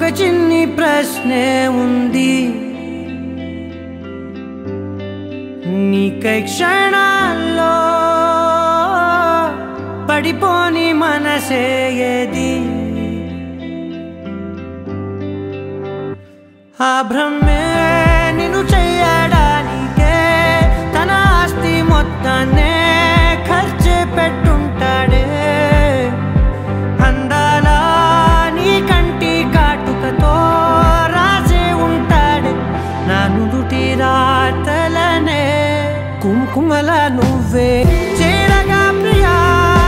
చిన్ని ప్రశ్నే ఉంది నీకై క్షణాల్లో పడిపోని మనసే ఏది ఆ భ్రమే నిన్ను చెయ్యడానికే తన ఆస్తి మొత్తాన్నే ఖర్చు పెట్టుంటాడే అందాల నీ కంటి కాటుకతో రాసే ఉంటాడే నా నుదుటి రాతలనే కుంకుమల నువ్వే చేరగా ప్రియా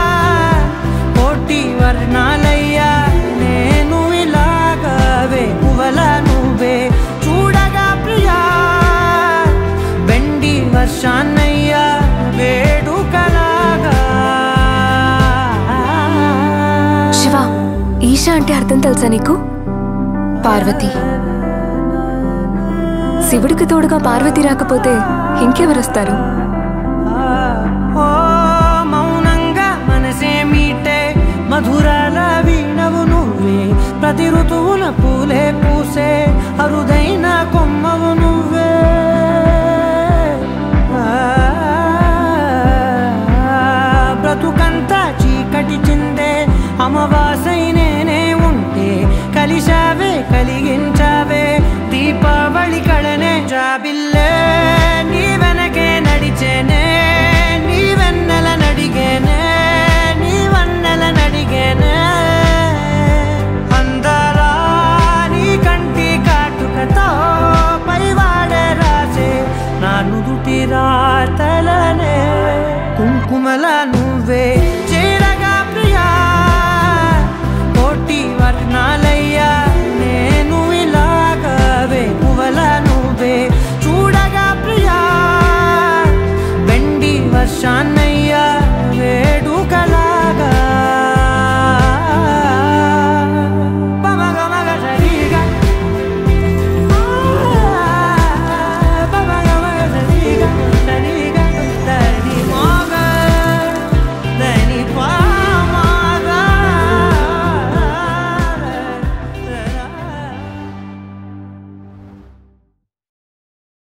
కోటి వర్ణాలయ్యా నేను ఇలాగవే పువ్వల నువ్వే చూడగా ప్రియా వెండి వర్షాన్నయ్యా వేడుకలాగా శివ ఈషా అంటే అర్థం తెలుసా నీకు పార్వతి శివుడికి తోడుగా పార్వతి రాకపోతే ఇంకెవరొస్తారు ఓ మౌనంగా మనసే మీటే మధురాల వీణవు నువ్వే ప్రతి ఋతువున